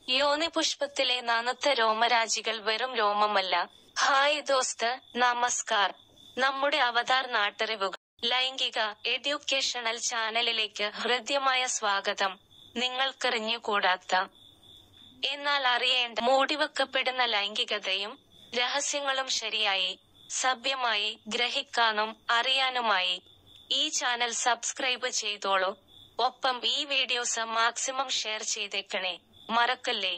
യോനിപുഷ്പത്തിലെ നനുത്ത രോമരാജികൾ വെറും രോമമല്ല ഹായ് ദോസ്ത് നമസ്കാർ നമ്മുടെ അവതാർ നാട്ടറിവുകൾ ലൈംഗിക എഡ്യൂക്കേഷണൽ ചാനലിലേക്ക് ഹൃദ്യമായ സ്വാഗതം നിങ്ങൾക്കറിഞ്ഞുകൂടാത്ത എന്നാൽ അറിയേണ്ട മൂടിവെക്കപ്പെടുന്ന ലൈംഗികതയും രഹസ്യങ്ങളും ശരിയായി സഭ്യമായി ഗ്രഹിക്കാനും അറിയാനുമായി ഈ ചാനൽ സബ്സ്ക്രൈബ് ചെയ്തോളൂ ഒപ്പം ഈ വീഡിയോസ് മാക്സിമം ഷെയർ ചെയ്തേക്കണേ മറക്കല്ലേ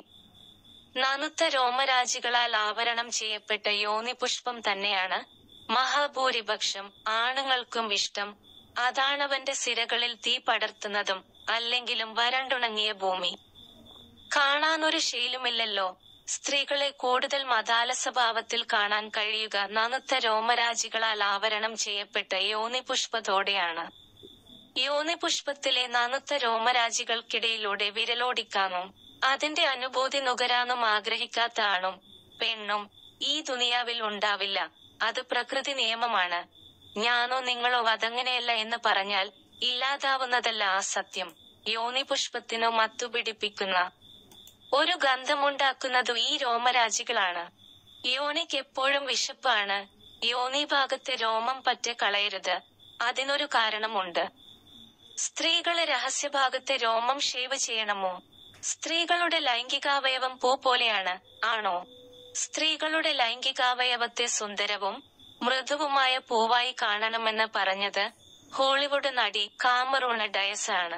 നനുത്ത രോമരാജികളാൽ ആവരണം ചെയ്യപ്പെട്ട യോനിപുഷ്പം തന്നെയാണ് മഹാഭൂരിപക്ഷം ആണുങ്ങൾക്കും ഇഷ്ടം അതാണവന്റെ സിരകളിൽ തീ പടർത്തുന്നതും അല്ലെങ്കിലും വരണ്ടുണങ്ങിയ ഭൂമി കാണാനൊരു ശീലമില്ലല്ലോ സ്ത്രീകളെ കൂടുതൽ മതാലസഭാവത്തിൽ കാണാൻ കഴിയുക നനുത്ത രോമരാജികളാൽ ആവരണം ചെയ്യപ്പെട്ട യോനിപുഷ്പത്തോടെയാണ് യോനിപുഷ്പത്തിലെ നനുത്ത രോമരാജികൾക്കിടയിലൂടെ വിരലോടിക്കാനും അതിന്റെ അനുഭൂതി നുകരാനും ആഗ്രഹിക്കാത്ത ആണും പെണ്ണും ഈ ദുനിയാവിൽ ഉണ്ടാവില്ല അത് പ്രകൃതി നിയമമാണ് ഞാനോ നിങ്ങളോ അതങ്ങനെയല്ല എന്ന് പറഞ്ഞാൽ ഇല്ലാതാവുന്നതല്ല ആ സത്യം യോനിപുഷ്പത്തിനോ മത്തുപിടിപ്പിക്കുന്ന ഒരു ഗന്ധമുണ്ടാക്കുന്നതു ഈ രോമരാജികളാണ് യോനിക്ക് എപ്പോഴും വിശപ്പാണ് യോനി ഭാഗത്തെ രോമം പറ്റെ കളയരുത് അതിനൊരു കാരണമുണ്ട് സ്ത്രീകളെ രഹസ്യഭാഗത്തെ രോമം ഷേവ് ചെയ്യണമോ സ്ത്രീകളുടെ ലൈംഗികാവയവം പൂ പോലെയാണ് ആണോ സ്ത്രീകളുടെ ലൈംഗികാവയവത്തെ സുന്ദരവും മൃദുവുമായ പൂവായി കാണണമെന്ന് പറഞ്ഞത് ഹോളിവുഡ് നടി കാമറൂണ ഡയസ് ആണ്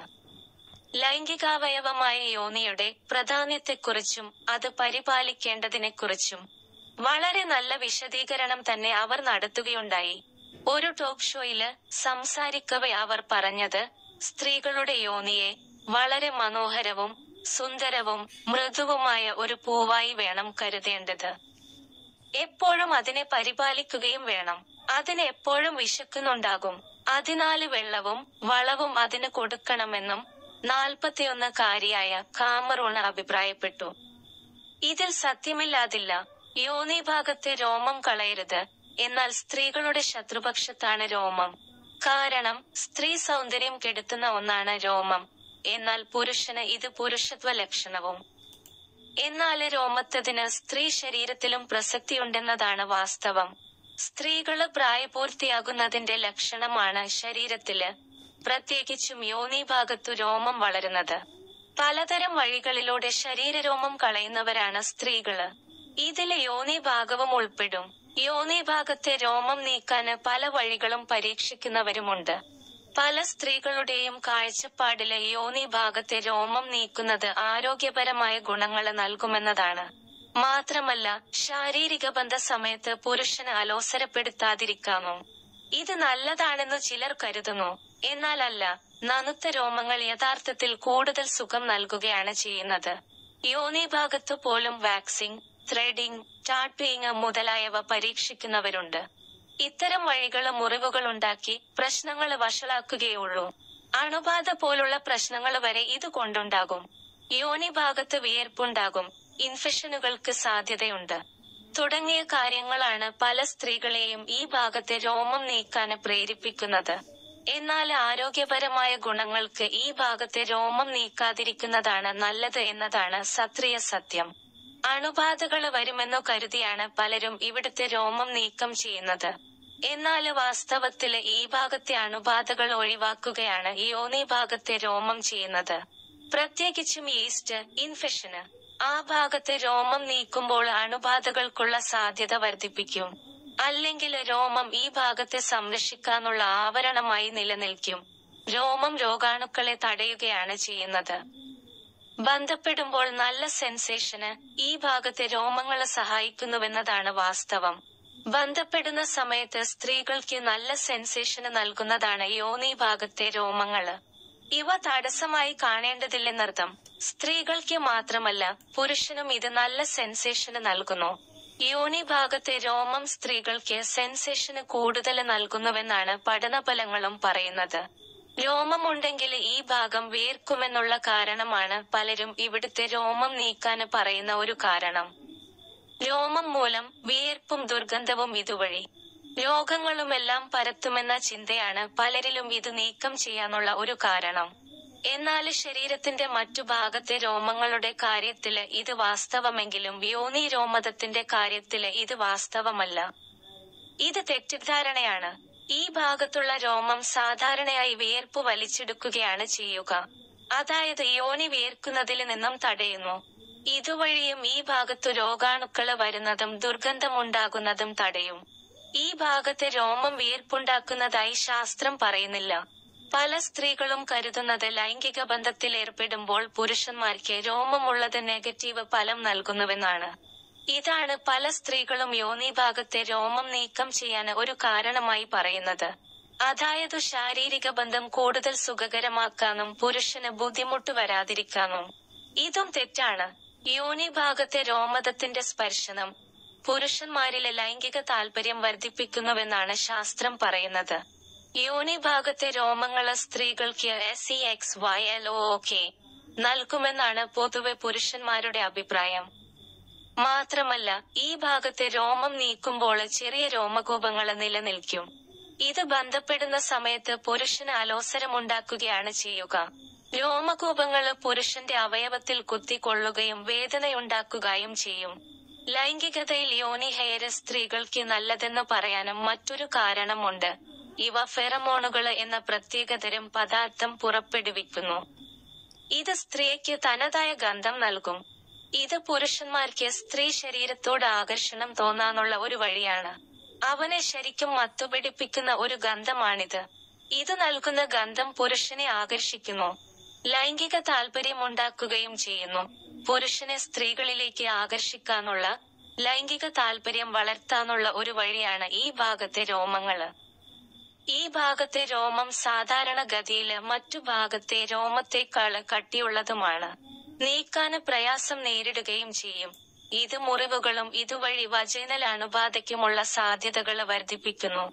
ലൈംഗികാവയവമായ യോനിയുടെ പ്രാധാന്യത്തെക്കുറിച്ചും അത് പരിപാലിക്കേണ്ടതിനെക്കുറിച്ചും വളരെ നല്ല വിശദീകരണം തന്നെ അവർ നടത്തുകയുണ്ടായി ഒരു ടോക്ക് ഷോയില് സംസാരിക്കവെ അവർ പറഞ്ഞത് സ്ത്രീകളുടെ യോനിയെ വളരെ മനോഹരവും സുന്ദരവും മൃദുവുമായ ഒരു പൂവായി വേണം കരുതേണ്ടത് എപ്പോഴും അതിനെ പരിപാലിക്കുകയും വേണം അതിന് എപ്പോഴും വിശക്കുന്നുണ്ടാകും അതിനാല് വെള്ളവും വളവും അതിന് കൊടുക്കണമെന്നും നാൽപ്പത്തിയൊന്ന് കാരിയായ കാമറൂണ അഭിപ്രായപ്പെട്ടു ഇതിൽ സത്യമില്ലാതില്ല യോനി ഭാഗത്തെ രോമം കളയരുത് എന്നാൽ സ്ത്രീകളുടെ ശത്രുപക്ഷത്താണ് രോമം കാരണം സ്ത്രീ സൗന്ദര്യം കെടുത്തുന്ന ഒന്നാണ് രോമം എന്നാൽ പുരുഷന് ഇത് പുരുഷത്വ ലക്ഷണവും എന്നാല് രോമത്തതിന് സ്ത്രീ ശരീരത്തിലും പ്രസക്തിയുണ്ടെന്നതാണ് വാസ്തവം സ്ത്രീകള് പ്രായപൂർത്തിയാകുന്നതിന്റെ ലക്ഷണമാണ് ശരീരത്തില് പ്രത്യേകിച്ചും യോനി ഭാഗത്തു രോമം വളരുന്നത് പലതരം വഴികളിലൂടെ ശരീരരോമം കളയുന്നവരാണ് സ്ത്രീകള് ഇതില് യോനി ഭാഗവും ഉൾപ്പെടും യോനി ഭാഗത്തെ രോമം നീക്കാന് പല വഴികളും പരീക്ഷിക്കുന്നവരുമുണ്ട് പല സ്ത്രീകളുടെയും കാഴ്ചപ്പാടില് യോനി ഭാഗത്തെ രോമം നീക്കുന്നത് ആരോഗ്യപരമായ ഗുണങ്ങള് നൽകുമെന്നതാണ് മാത്രമല്ല ശാരീരിക ബന്ധ സമയത്ത് പുരുഷന് അലോസരപ്പെടുത്താതിരിക്കാമോ ഇത് നല്ലതാണെന്ന് ചിലർ കരുതുന്നു എന്നാൽ അല്ല നനുത്ത രോമങ്ങൾ യഥാർത്ഥത്തിൽ കൂടുതൽ സുഖം നൽകുകയാണ് ചെയ്യുന്നത് യോനി ഭാഗത്തു പോലും വാക്സിംഗ് ത്രെഡിംഗ് ടാട്പിങ് മുതലായവ പരീക്ഷിക്കുന്നവരുണ്ട് ഇത്തരം വഴികള് മുറിവുകൾ ഉണ്ടാക്കി പ്രശ്നങ്ങള് വഷളാക്കുകയുള്ളൂ അണുബാധ പോലുള്ള പ്രശ്നങ്ങൾ വരെ ഇത് കൊണ്ടുണ്ടാകും യോനി ഭാഗത്ത് വിയർപ്പുണ്ടാകും ഇൻഫെക്ഷനുകൾക്ക് സാധ്യതയുണ്ട് തുടങ്ങിയ കാര്യങ്ങളാണ് പല സ്ത്രീകളെയും ഈ ഭാഗത്തെ രോമം നീക്കാന് പ്രേരിപ്പിക്കുന്നത് എന്നാൽ ആരോഗ്യപരമായ ഗുണങ്ങൾക്ക് ഈ ഭാഗത്തെ രോമം നീക്കാതിരിക്കുന്നതാണ് നല്ലത് എന്നതാണ് സത്രിയ സത്യം അണുബാധകള് വരുമെന്നു കരുതിയാണ് പലരും ഇവിടുത്തെ രോമം നീക്കം ചെയ്യുന്നത് എന്നാല് വാസ്തവത്തില് ഈ ഭാഗത്തെ അണുബാധകൾ ഒഴിവാക്കുകയാണ് യോനി ഭാഗത്തെ രോമം ചെയ്യുന്നത് പ്രത്യേകിച്ചും ഈസ്റ്റ് ഇൻഫെക്ഷന് ആ ഭാഗത്തെ രോമം നീക്കുമ്പോൾ അണുബാധകൾക്കുള്ള സാധ്യത വർദ്ധിപ്പിക്കും അല്ലെങ്കിൽ രോമം ഈ ഭാഗത്തെ സംരക്ഷിക്കാനുള്ള ആവരണമായി നിലനിൽക്കും രോമം രോഗാണുക്കളെ തടയുകയാണ് ചെയ്യുന്നത് ബന്ധപ്പെടുമ്പോൾ നല്ല സെൻസേഷന് ഈ ഭാഗത്തെ രോമങ്ങള് സഹായിക്കുന്നുവെന്നതാണ് വാസ്തവം ബന്ധപ്പെടുന്ന സമയത്ത് സ്ത്രീകൾക്ക് നല്ല സെൻസേഷന് നൽകുന്നതാണ് യോനി ഭാഗത്തെ രോമങ്ങള് ഇവ തടസ്സമായി കാണേണ്ടതില്ലെന്നർത്ഥം സ്ത്രീകൾക്ക് മാത്രമല്ല പുരുഷനും ഇത് നല്ല സെൻസേഷന് നൽകുന്നു യോനി ഭാഗത്തെ രോമം സ്ത്രീകൾക്ക് സെൻസേഷന് കൂടുതൽ നൽകുന്നുവെന്നാണ് പഠനഫലങ്ങളും പറയുന്നത് രോമമുണ്ടെങ്കിൽ ഈ ഭാഗം വിയർക്കുമെന്നുള്ള കാരണമാണ് പലരും ഇവിടുത്തെ രോമം നീക്കാന് പറയുന്ന ഒരു കാരണം രോമം മൂലം വിയർപ്പും ദുർഗന്ധവും ഇതുവഴി രോഗങ്ങളുമെല്ലാം പരത്തുമെന്ന ചിന്തയാണ് പലരിലും ഇത് നീക്കം ചെയ്യാനുള്ള ഒരു കാരണം എന്നാൽ ശരീരത്തിന്റെ മറ്റു ഭാഗത്തെ രോമങ്ങളുടെ കാര്യത്തില് ഇത് വാസ്തവമെങ്കിലും യോനി രോമതത്തിന്റെ കാര്യത്തില് ഇത് വാസ്തവമല്ല ഇത് തെറ്റിദ്ധാരണയാണ് ഈ ഭാഗത്തുള്ള രോമം സാധാരണയായി വിയർപ്പ് വലിച്ചെടുക്കുകയാണ് ചെയ്യുക അതായത് യോനി വിയർക്കുന്നതിൽ നിന്നും തടയുന്നു ഇതുവഴിയും ഈ ഭാഗത്തു രോഗാണുക്കള് വരുന്നതും ദുർഗന്ധമുണ്ടാകുന്നതും തടയും ഈ ഭാഗത്തെ രോമം വിയർപ്പുണ്ടാക്കുന്നതായി ശാസ്ത്രം പറയുന്നില്ല പല സ്ത്രീകളും കരുതുന്നത് ലൈംഗിക ബന്ധത്തിൽ ഏർപ്പെടുമ്പോൾ പുരുഷന്മാർക്ക് രോമമുള്ളത് നെഗറ്റീവ് ഫലം നൽകുന്നുവെന്നാണ് ഇതാണ് പല സ്ത്രീകളും യോനി ഭാഗത്തെ രോമം നീക്കം ചെയ്യാൻ ഒരു കാരണമായി പറയുന്നത് അതായത് ശാരീരിക ബന്ധം കൂടുതൽ സുഖകരമാക്കാനും പുരുഷന് ബുദ്ധിമുട്ട് വരാതിരിക്കാനും ഇതും തെറ്റാണ് യോനി ഭാഗത്തെ രോമതത്തിന്റെ സ്പർശനം പുരുഷന്മാരിലെ ലൈംഗിക താല്പര്യം വർദ്ധിപ്പിക്കുന്നുവെന്നാണ് ശാസ്ത്രം പറയുന്നത് യോനി ഭാഗത്തെ രോമങ്ങള് സ്ത്രീകൾക്ക് S E X Y L O K നൽകുമെന്നാണ് പൊതുവെ പുരുഷന്മാരുടെ അഭിപ്രായം മാത്രമല്ല ഈ ഭാഗത്തെ രോമം നീക്കുമ്പോൾ ചെറിയ രോമകൂപങ്ങള് നിലനിൽക്കും ഇത് ബന്ധപ്പെടുന്ന സമയത്ത് പുരുഷന് അലോസരമുണ്ടാക്കുകയാണ് ചെയ്യുക രോമകൂപങ്ങള് പുരുഷന്റെ അവയവത്തിൽ കുത്തിക്കൊള്ളുകയും വേദനയുണ്ടാക്കുകയും ചെയ്യും ലൈംഗികതയിൽ യോനി ഹെയര് സ്ത്രീകൾക്ക് നല്ലതെന്ന് പറയാനും മറ്റൊരു കാരണമുണ്ട് ഇവ ഫെറമോണുകള് എന്ന പ്രത്യേകതരം പദാർത്ഥം പുറപ്പെടുവിക്കുന്നു ഇത് സ്ത്രീക്ക് തനതായ ഗന്ധം നൽകും ഇത് പുരുഷന്മാർക്ക് സ്ത്രീ ശരീരത്തോട് ആകർഷണം തോന്നാനുള്ള ഒരു വഴിയാണ് അവനെ ശരിക്കും മത്തുപിടിപ്പിക്കുന്ന ഒരു ഗന്ധമാണിത് ഇത് നൽകുന്ന ഗന്ധം പുരുഷനെ ആകർഷിക്കുന്നു ലൈംഗിക താല്പര്യമുണ്ടാക്കുകയും ചെയ്യുന്നു പുരുഷനെ സ്ത്രീകളിലേക്ക് ആകർഷിക്കാനുള്ള ലൈംഗിക താല്പര്യം വളർത്താനുള്ള ഒരു വഴിയാണ് ഈ ഭാഗത്തെ രോമങ്ങള് ഈ ഭാഗത്തെ രോമം സാധാരണ ഗതിയില് മറ്റു ഭാഗത്തെ രോമത്തെക്കാള് കട്ടിയുള്ളതുമാണ് നീക്കാന് പ്രയാസം നേരിടുകയും ചെയ്യും ഇത് മുറിവുകളും ഇതുവഴി വജൈനൽ അണുബാധയ്ക്കുമുള്ള സാധ്യതകള് വർദ്ധിപ്പിക്കുന്നു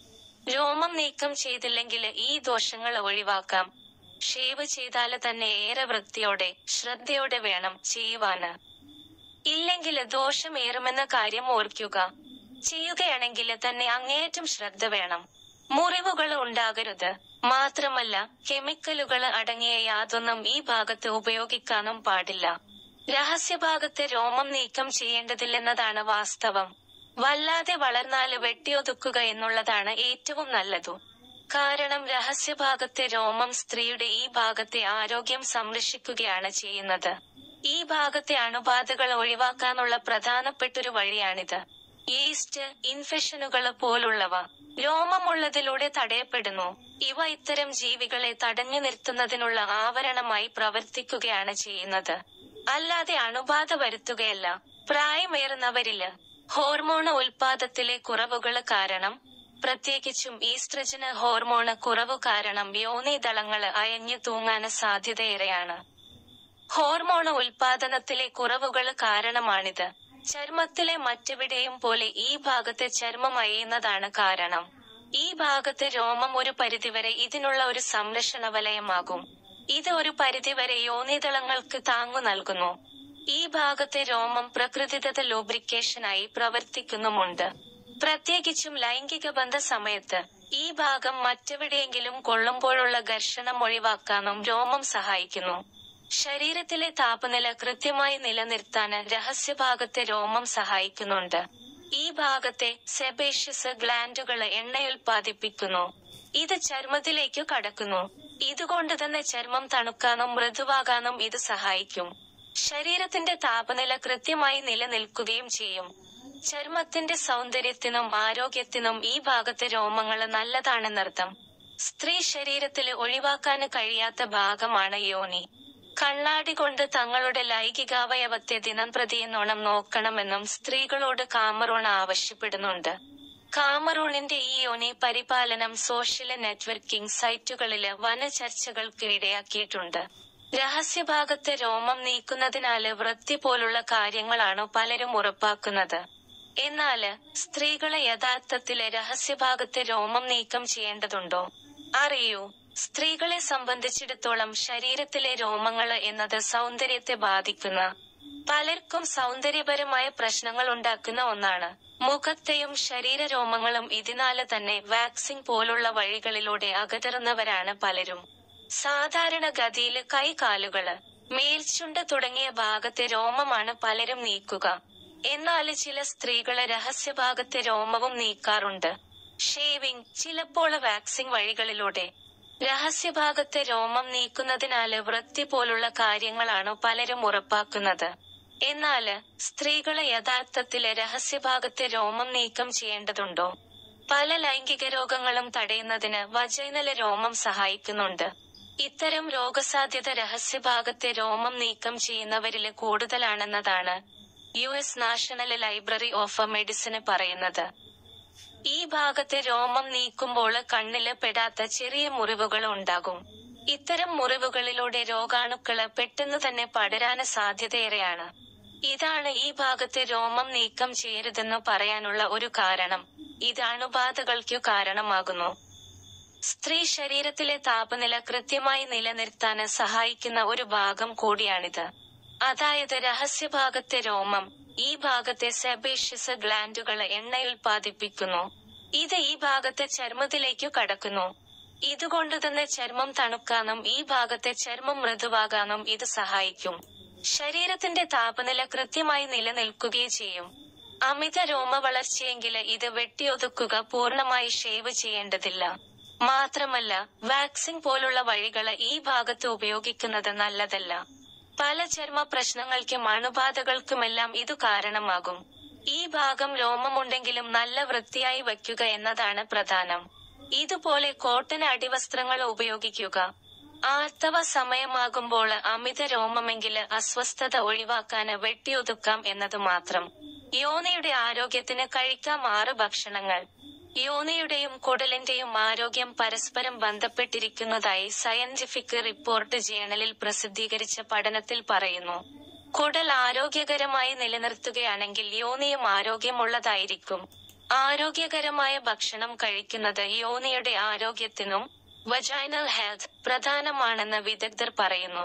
രോമം നീക്കം ചെയ്തില്ലെങ്കിൽ ഈ ദോഷങ്ങൾ ഒഴിവാക്കാം ഷേവ് ചെയ്താല് തന്നെ ഏറെ വൃത്തിയോടെ ശ്രദ്ധയോടെ വേണം ചെയ്യുവാന് ഇല്ലെങ്കിൽ ദോഷമേറുമെന്ന കാര്യം ഓർക്കുക ചെയ്യുകയാണെങ്കിൽ തന്നെ അങ്ങേയറ്റം ശ്രദ്ധ വേണം മുറിവുകൾ ഉണ്ടാകരുത് മാത്രമല്ല കെമിക്കലുകൾ അടങ്ങിയ യാതൊന്നും ഈ ഭാഗത്ത് ഉപയോഗിക്കാനും പാടില്ല രഹസ്യഭാഗത്തെ രോമം നീക്കം ചെയ്യേണ്ടതില്ലെന്നതാണ് വാസ്തവം വല്ലാതെ വളർന്നാല് വെട്ടിയൊതുക്കുക എന്നുള്ളതാണ് ഏറ്റവും നല്ലതു കാരണം രഹസ്യഭാഗത്തെ രോമം സ്ത്രീയുടെ ഈ ഭാഗത്തെ ആരോഗ്യം സംരക്ഷിക്കുകയാണ് ചെയ്യുന്നത് ഈ ഭാഗത്തെ അണുബാധകൾ ഒഴിവാക്കാനുള്ള പ്രധാനപ്പെട്ടൊരു വഴിയാണിത് ഈസ്റ്റ് ഇൻഫെക്ഷനുകൾ പോലുള്ളവ രോമമുള്ളതിലൂടെ തടയപ്പെടുന്നു ഇവ ഇത്തരം ജീവികളെ തടഞ്ഞു നിർത്തുന്നതിനുള്ള ആവരണമായി പ്രവർത്തിക്കുകയാണ് ചെയ്യുന്നത് അല്ലാതെ അണുബാധ വരുത്തുകയല്ല പ്രായമേറുന്നവരില് ഹോർമോണ് ഉൽപാദത്തിലെ കുറവുകള് കാരണം പ്രത്യേകിച്ചും ഈസ്ട്രജന് ഹോർമോണ് കുറവു കാരണം യോനിതളങ്ങള് അയഞ്ഞു തൂങ്ങാന് സാധ്യതയേറെയാണ് ഹോർമോണ് ഉൽപാദനത്തിലെ കുറവുകള് കാരണമാണിത് ചർമ്മത്തിലെ മറ്റെവിടെയും പോലെ ഈ ഭാഗത്തെ ചർമ്മം അയയുന്നതാണ് കാരണം ഈ ഭാഗത്തെ രോമം ഒരു പരിധിവരെ ഇതിനുള്ള ഒരു സംരക്ഷണ വലയമാകും ഇത് ഒരു പരിധിവരെ യോനിതളങ്ങൾക്ക് താങ്ങു നൽകുന്നു ഈ ഭാഗത്തെ രോമം പ്രകൃതിദത്ത ലൂബ്രിക്കേഷനായി പ്രവർത്തിക്കുന്നുമുണ്ട് പ്രത്യേകിച്ചും ലൈംഗിക ബന്ധ സമയത്ത് ഈ ഭാഗം മറ്റെവിടെയെങ്കിലും കൊള്ളുമ്പോഴുള്ള ഘർഷണം ഒഴിവാക്കാനും രോമം സഹായിക്കുന്നു ശരീരത്തിലെ താപനില കൃത്യമായി നിലനിർത്താന് രഹസ്യഭാഗത്തെ രോമം സഹായിക്കുന്നുണ്ട് ഈ ഭാഗത്തെ സെബേഷ്യസ് ഗ്ലാൻഡുകള് എണ്ണയുൽപാദിപ്പിക്കുന്നു ഇത് ചർമ്മത്തിലേക്കു കടക്കുന്നു ഇതുകൊണ്ട് തന്നെ ചർമ്മം തണുക്കാനും മൃദുവാകാനും ഇത് സഹായിക്കും ശരീരത്തിന്റെ താപനില കൃത്യമായി നിലനിൽക്കുകയും ചെയ്യും ചർമ്മത്തിന്റെ സൗന്ദര്യത്തിനും ആരോഗ്യത്തിനും ഈ ഭാഗത്തെ രോമങ്ങള് നല്ലതാണെന്നർത്ഥം സ്ത്രീ ശരീരത്തില് ഒഴിവാക്കാന് കഴിയാത്ത ഭാഗമാണ് യോനി കണ്ണാടി കൊണ്ട് തങ്ങളുടെ ലൈംഗികാവയവത്തെ ദിനംപ്രതിയെന്നോണം നോക്കണമെന്നും സ്ത്രീകളോട് കാമറൂൺ ആവശ്യപ്പെടുന്നുണ്ട് കാമറൂണിന്റെ ഈ യോനി പരിപാലനം സോഷ്യൽ നെറ്റ്വർക്കിംഗ് സൈറ്റുകളില് വന ചർച്ചകൾക്ക് ഇടയാക്കിയിട്ടുണ്ട് രഹസ്യഭാഗത്തെ രോമം നീക്കുന്നതിനാല് വൃത്തി പോലുള്ള കാര്യങ്ങളാണ് പലരും ഉറപ്പാക്കുന്നത് എന്നാല് സ്ത്രീകളെ യഥാർത്ഥത്തില് രഹസ്യഭാഗത്തെ രോമം നീക്കം ചെയ്യേണ്ടതുണ്ടോ അറിയൂ സ്ത്രീകളെ സംബന്ധിച്ചിടത്തോളം ശരീരത്തിലെ രോമങ്ങള് എന്നത് സൗന്ദര്യത്തെ ബാധിക്കുന്ന പലർക്കും സൗന്ദര്യപരമായ പ്രശ്നങ്ങൾ ഉണ്ടാക്കുന്ന ഒന്നാണ് മുഖത്തെയും ശരീര രോമങ്ങളും ഇതിനാല് തന്നെ വാക്സിംഗ് പോലുള്ള വഴികളിലൂടെ അകറ്ററുന്നവരാണ് പലരും സാധാരണഗതിയില് കൈകാലുകള് മേൽച്ചുണ്ട് തുടങ്ങിയ ഭാഗത്തെ രോമമാണ് പലരും നീക്കുക എന്നാല് ചില സ്ത്രീകള് രഹസ്യഭാഗത്തെ രോമവും നീക്കാറുണ്ട് ഷേവിംഗ് ചിലപ്പോൾ വാക്സിംഗ് വഴികളിലൂടെ രഹസ്യഭാഗത്തെ രോമം നീക്കുന്നതിനാല് വൃത്തി പോലുള്ള കാര്യങ്ങളാണ് പലരും ഉറപ്പാക്കുന്നത് എന്നാല് സ്ത്രീകള് യഥാർത്ഥത്തില് രഹസ്യഭാഗത്തെ രോമം നീക്കം ചെയ്യേണ്ടതുണ്ടോ പല ലൈംഗിക രോഗങ്ങളും തടയുന്നതിന് വജൈനല രോമം സഹായിക്കുന്നുണ്ട് ഇത്തരം രോഗസാധ്യത രഹസ്യഭാഗത്തെ രോമം നീക്കം ചെയ്യുന്നവരില് കൂടുതലാണെന്നതാണ് U S national library of medicine പറയുന്നത് ഈ ഭാഗത്തെ രോമം നീക്കുമ്പോൾ കണ്ണില് പെടാത്ത ചെറിയ മുറിവുകൾ ഉണ്ടാകും ഇത്തരം മുറിവുകളിലൂടെ രോഗാണുക്കള് പെട്ടെന്ന് തന്നെ പടരാന് സാധ്യതയേറെയാണ് ഇതാണ് ഈ ഭാഗത്തെ രോമം നീക്കം ചെയ്യരുതെന്ന് പറയാനുള്ള ഒരു കാരണം ഇത് അണുബാധകൾക്കു കാരണമാകുന്നു സ്ത്രീ ശരീരത്തിലെ താപനില കൃത്യമായി നിലനിർത്താന് സഹായിക്കുന്ന ഒരു ഭാഗം കൂടിയാണിത് അതായത് രഹസ്യഭാഗത്തെ രോമം ഈ ഭാഗത്തെ സെബേഷ്യസ് ഗ്ലാൻഡുകൾ എണ്ണ ഉൽപ്പാദിപ്പിക്കുന്നു ഇത് ഈ ഭാഗത്തെ ചർമ്മത്തിലേക്കു കടക്കുന്നു ഇതുകൊണ്ട് തന്നെ ചർമ്മം തണുക്കാനും ഈ ഭാഗത്തെ ചർമ്മം മൃദുവാകാനും ഇത് സഹായിക്കും ശരീരത്തിന്റെ താപനില കൃത്യമായി നിലനിൽക്കുകയും ചെയ്യും അമിത രോമ വളർച്ചയെങ്കില് ഇത് വെട്ടിയൊതുക്കുക പൂർണ്ണമായി ഷേവ് ചെയ്യേണ്ടതില്ല മാത്രമല്ല വാക്സിൻ പോലുള്ള വഴികള് ഈ ഭാഗത്ത് ഉപയോഗിക്കുന്നത് നല്ലതല്ല പല ചർമ്മ പ്രശ്നങ്ങൾക്കും അണുബാധകൾക്കുമെല്ലാം ഇതു കാരണമാകും ഈ ഭാഗം രോമമുണ്ടെങ്കിലും നല്ല വൃത്തിയായി വയ്ക്കുക എന്നതാണ് പ്രധാനം ഇതുപോലെ കോട്ടൺ അടിവസ്ത്രങ്ങൾ ഉപയോഗിക്കുക ആർത്തവ സമയമാകുമ്പോൾ അമിത രോമമെങ്കില് അസ്വസ്ഥത ഒഴിവാക്കാന് വെട്ടിയൊതുക്കാം എന്നത് മാത്രം യോനിയുടെ ആരോഗ്യത്തിന് കഴിക്കാം ആറ് ഭക്ഷണങ്ങൾ യോനിയുടെയും കുടലിന്റെയും ആരോഗ്യം പരസ്പരം ബന്ധപ്പെട്ടിരിക്കുന്നതായി സയന്റിഫിക് റിപ്പോർട്ട് ജേണലിൽ പ്രസിദ്ധീകരിച്ച പഠനത്തിൽ പറയുന്നു കുടൽ ആരോഗ്യകരമായി നിലനിർത്തുകയാണെങ്കിൽ യോനിയും ആരോഗ്യമുള്ളതായിരിക്കും ആരോഗ്യകരമായ ഭക്ഷണം കഴിക്കുന്നത് യോനിയുടെ ആരോഗ്യത്തിനും വജൈനൽ ഹെൽത്ത് പ്രധാനമാണെന്ന് വിദഗ്ധർ പറയുന്നു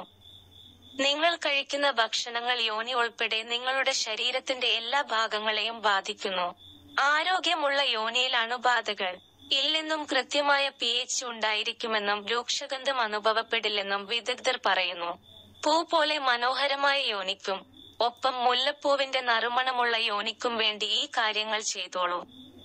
നിങ്ങൾ കഴിക്കുന്ന ഭക്ഷണങ്ങൾ യോനി ഉൾപ്പെടെ നിങ്ങളുടെ ശരീരത്തിന്റെ എല്ലാ ഭാഗങ്ങളെയും ബാധിക്കുന്നു ആരോഗ്യമുള്ള യോനിയിൽ അണുബാധകൾ ഇല്ലെന്നും കൃത്യമായ പി എച്ച് ഉണ്ടായിരിക്കുമെന്നും രൂക്ഷഗന്ധം അനുഭവപ്പെടില്ലെന്നും വിദഗ്ധർ പറയുന്നു പൂ പോലെ മനോഹരമായ യോനിക്കും ഒപ്പം മുല്ലപ്പൂവിന്റെ നറുമണമുള്ള യോനിക്കും വേണ്ടി ഈ കാര്യങ്ങൾ ചെയ്തോളൂ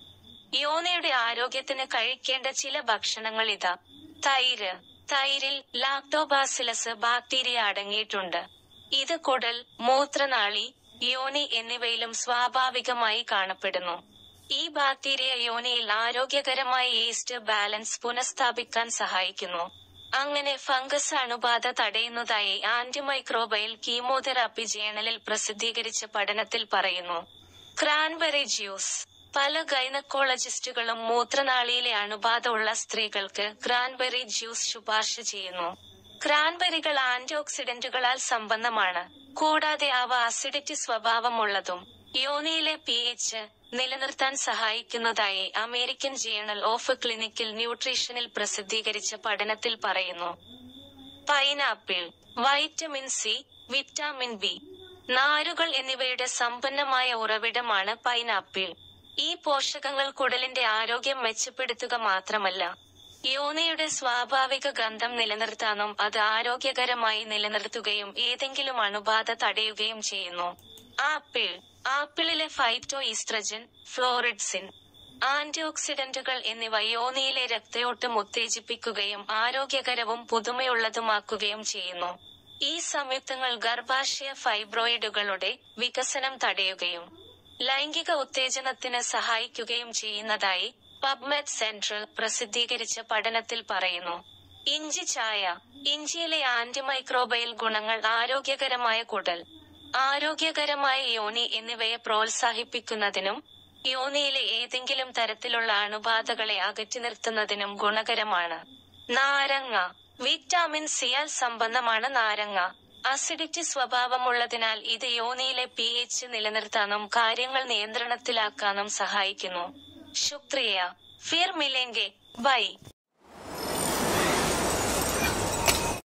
യോനിയുടെ ആരോഗ്യത്തിന് കഴിക്കേണ്ട ചില ഭക്ഷണങ്ങൾ ഇതാ തൈര് തൈരിൽ ലാക്ടോബാസിലസ് ബാക്ടീരിയ അടങ്ങിയിട്ടുണ്ട് ഇത് കുടൽ മൂത്രനാളി യോനി എന്നിവയിലും സ്വാഭാവികമായി കാണപ്പെടുന്നു ഈ ബാക്ടീരിയ യോനിയിൽ ആരോഗ്യകരമായ ഈസ്റ്റ് ബാലൻസ് പുനഃസ്ഥാപിക്കാൻ സഹായിക്കുന്നു അങ്ങനെ ഫംഗസ് അണുബാധ തടയുന്നതായി ആന്റിമൈക്രോബയൽ കീമോതെറാപ്പി ജേണലിൽ പ്രസിദ്ധീകരിച്ച പഠനത്തിൽ പറയുന്നു ക്രാൻബെറി ജ്യൂസ് പല ഗൈനക്കോളജിസ്റ്റുകളും മൂത്രനാളിയിലെ അണുബാധ ഉള്ള സ്ത്രീകൾക്ക് ക്രാൻബെറി ജ്യൂസ് ശുപാർശ ചെയ്യുന്നു ക്രാൻബെറികൾ ആന്റിഓക്സിഡന്റുകളാൽ സമ്പന്നമാണ് കൂടാതെ അവ അസിഡിറ്റി സ്വഭാവമുള്ളതും യോനിയിലെ പി എച്ച് നിലനിർത്താൻ സഹായിക്കുന്നതായി അമേരിക്കൻ ജേണൽ ഓഫ് ക്ലിനിക്കൽ ന്യൂട്രീഷനിൽ പ്രസിദ്ധീകരിച്ച പഠനത്തിൽ പറയുന്നു pineapple vitamin C vitamin B നാരുകൾ എന്നിവയുടെ സമ്പന്നമായ ഉറവിടമാണ് പൈനാപ്പിൾ ഈ പോഷകങ്ങൾ കുടലിന്റെ ആരോഗ്യം മെച്ചപ്പെടുത്തുക മാത്രമല്ല യോനിയുടെ സ്വാഭാവിക ഗന്ധം നിലനിർത്താനും അത് ആരോഗ്യകരമായി നിലനിർത്തുകയും ഏതെങ്കിലും അണുബാധ തടയുകയും ചെയ്യുന്നു ആപ്പിൾ ആപ്പിളിലെ ഫൈറ്റോ ഈസ്ട്രജൻ ഫ്ലോറിഡ്സിൻ ആന്റിഓക്സിഡന്റുകൾ എന്നിവ യോനിയിലെ രക്തയോട്ടം ഉത്തേജിപ്പിക്കുകയും ആരോഗ്യകരവും പുതുമയുള്ളതുമാക്കുകയും ചെയ്യുന്നു ഈ സംയുക്തങ്ങൾ ഗർഭാശയ ഫൈബ്രോയിഡുകളുടെ വികസനം തടയുകയും ലൈംഗിക ഉത്തേജനത്തിന് സഹായിക്കുകയും ചെയ്യുന്നതായി പബ്മെഡ് സെൻട്രൽ പ്രസിദ്ധീകരിച്ച പഠനത്തിൽ പറയുന്നു ഇഞ്ചി ചായ ഇഞ്ചിയിലെ ആന്റിമൈക്രോബയൽ ഗുണങ്ങൾ ആരോഗ്യകരമായ കുടൽ ആരോഗ്യകരമായ യോനി എന്നിവയെ പ്രോത്സാഹിപ്പിക്കുന്നതിനും യോനിയിലെ ഏതെങ്കിലും തരത്തിലുള്ള അണുബാധകളെ അകറ്റി നിർത്തുന്നതിനും ഗുണകരമാണ് നാരങ്ങ വിറ്റാമിൻ സിയാൽ സമ്പന്നമാണ് നാരങ്ങ അസിഡിറ്റി സ്വഭാവമുള്ളതിനാൽ ഇത് യോനിയിലെ പി എച്ച് നിലനിർത്താനും കാര്യങ്ങൾ നിയന്ത്രണത്തിലാക്കാനും സഹായിക്കുന്നു ശുക്രിയ ഫിർ മിലേങ്കെ ബൈ